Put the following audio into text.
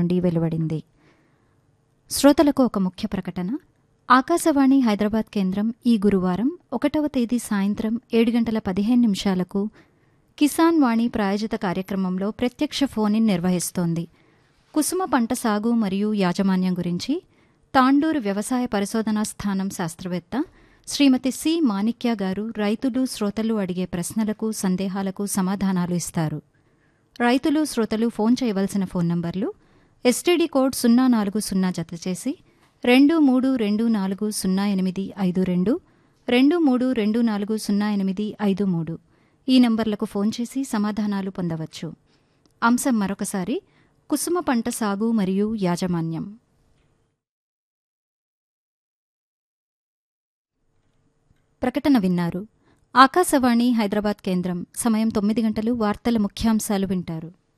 నుండి వెలువడింది శ్రోతలకు ఒక ముఖ్య ప్రకటన ఆకాశవాణి హైదరాబాద్ కేంద్రం ఈ గురువారం ఒకటవ తేదీ సాయంత్రం ఏడు గంటల పదిహేను నిమిషాలకు కిసాన్ వాణి ప్రాయోజిత కార్యక్రమంలో ప్రత్యక్ష ఫోన్ ఇన్ నిర్వహిస్తోంది కుసుమ పంట సాగు మరియు యాజమాన్యం గురించి తాండూరు వ్యవసాయ పరిశోధనా స్థానం శాస్త్రవేత్త శ్రీమతి సి మాణిక్య గారు రైతులు శ్రోతలు అడిగే ప్రశ్నలకు సందేహాలకు సమాధానాలు ఇస్తారు రైతులు శ్రోతలు ఫోన్ చేయవలసిన ఫోన్ నంబర్లు ఎస్టీడీ కోడ్ సున్నా నాలుగు సున్నా జత చేసి రెండు మూడు రెండు నాలుగు సున్నా ఎనిమిది ఐదు రెండు రెండు మూడు రెండు నాలుగు సున్నా ఎనిమిది ఐదు మూడు ఈ నంబర్లకు ఫోన్ చేసి సమాధానాలు పొందవచ్చు అంశం మరొకసారి కుసుమ పంట సాగు మరియు యాజమాన్యం ప్రకటన విన్నారు ఆకాశవాణి హైదరాబాద్ కేంద్రం సమయం తొమ్మిది గంటలు వార్తల ముఖ్యాంశాలు వింటారు